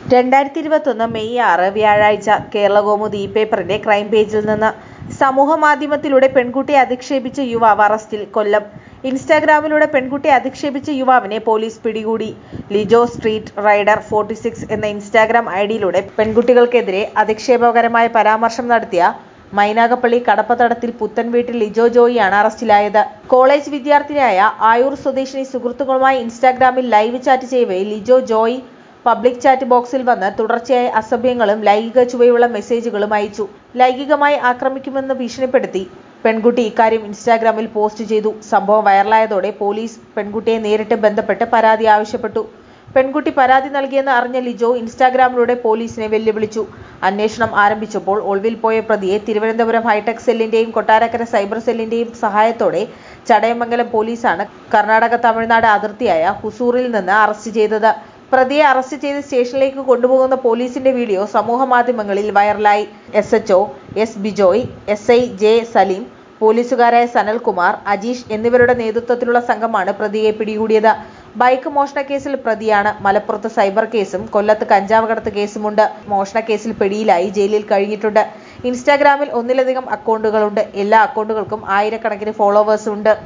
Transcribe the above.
രണ്ടായിരത്തി ഇരുപത്തൊന്ന് മെയ് ആറ് വ്യാഴാഴ്ച കേരളകൗമുദി പേപ്പറിന്റെ ക്രൈം പേജിൽ നിന്ന് സമൂഹമാധ്യമത്തിലൂടെ പെൺകുട്ടിയെ അധിക്ഷേപിച്ച യുവാവ് അറസ്റ്റിൽ കൊല്ലം ഇൻസ്റ്റാഗ്രാമിലൂടെ പെൺകുട്ടിയെ അധിക്ഷേപിച്ച യുവാവിനെ പോലീസ് പിടികൂടി Lijo street rider forty six എന്ന ഇൻസ്റ്റാഗ്രാം ഐഡിയിലൂടെ പെൺകുട്ടികൾക്കെതിരെ അധിക്ഷേപകരമായ പരാമർശം നടത്തിയ മൈനാഗപ്പള്ളി കടപ്പത്തടത്തിൽ പുത്തൻവീട്ടിൽ ലിജോ ജോയിയാണ് അറസ്റ്റിലായത് കോളേജ് വിദ്യാർത്ഥിനിയായ ആയൂർ സ്വദേശിനി സുഹൃത്തുക്കളുമായി ഇൻസ്റ്റാഗ്രാമിൽ ലൈവ് ചാറ്റ് ചെയ്യവേ ലിജോ ജോയ് പബ്ലിക് ചാറ്റ് ബോക്സിൽ വന്ന് തുടർച്ചയായ അസഭ്യങ്ങളും ലൈംഗിക ചുവയുള്ള മെസ്സേജുകളും അയച്ചു ലൈംഗികമായി ആക്രമിക്കുമെന്ന് ഭീഷണിപ്പെടുത്തി പെൺകുട്ടി ഇക്കാര്യം ഇൻസ്റ്റാഗ്രാമിൽ പോസ്റ്റ് ചെയ്തു സംഭവം വൈറലായതോടെ പോലീസ് പെൺകുട്ടിയെ നേരിട്ട് ബന്ധപ്പെട്ട് പരാതി ആവശ്യപ്പെട്ടു പെൺകുട്ടി പരാതി നൽകിയെന്ന് അറിഞ്ഞ ലിജോ ഇൻസ്റ്റാഗ്രാമിലൂടെ പോലീസിനെ വെല്ലുവിളിച്ചു അന്വേഷണം ആരംഭിച്ചപ്പോൾ ഒളിവിൽ പോയ പ്രതിയെ തിരുവനന്തപുരം ഹൈടെക് സെല്ലിന്റെയും കൊട്ടാരക്കര സൈബർ സെല്ലിന്റെയും സഹായത്തോടെ ചടയമംഗലം പോലീസാണ് കർണാടക തമിഴ്നാട് അതിർത്തിയായ ഹുസൂറിൽ നിന്ന് അറസ്റ്റ് ചെയ്തത് പ്രതിയെ അറസ്റ്റ് ചെയ്ത് സ്റ്റേഷനിലേക്ക് കൊണ്ടുപോകുന്ന പോലീസിന്റെ വീഡിയോ സമൂഹമാധ്യമങ്ങളിൽ വൈറലായി S H O S Bijoy S I J Saleem പോലീസുകാരായ സനൽകുമാർ അജീഷ് എന്നിവരുടെ നേതൃത്വത്തിലുള്ള സംഘമാണ് പ്രതിയെ പിടികൂടിയത് ബൈക്ക് മോഷണക്കേസിൽ പ്രതിയാണ് മലപ്പുറത്ത് സൈബർ കേസും കൊല്ലത്ത് കഞ്ചാവ് കടത്ത് കേസുമുണ്ട് മോഷണക്കേസിൽ പിടിയിലായി ജയിലിൽ കഴിഞ്ഞിട്ടുണ്ട് ഇൻസ്റ്റാഗ്രാമിൽ ഒന്നിലധികം അക്കൗണ്ടുകളുണ്ട് എല്ലാ അക്കൗണ്ടുകൾക്കും ആയിരക്കണക്കിന് ഫോളോവേഴ്സ് ഉണ്ട്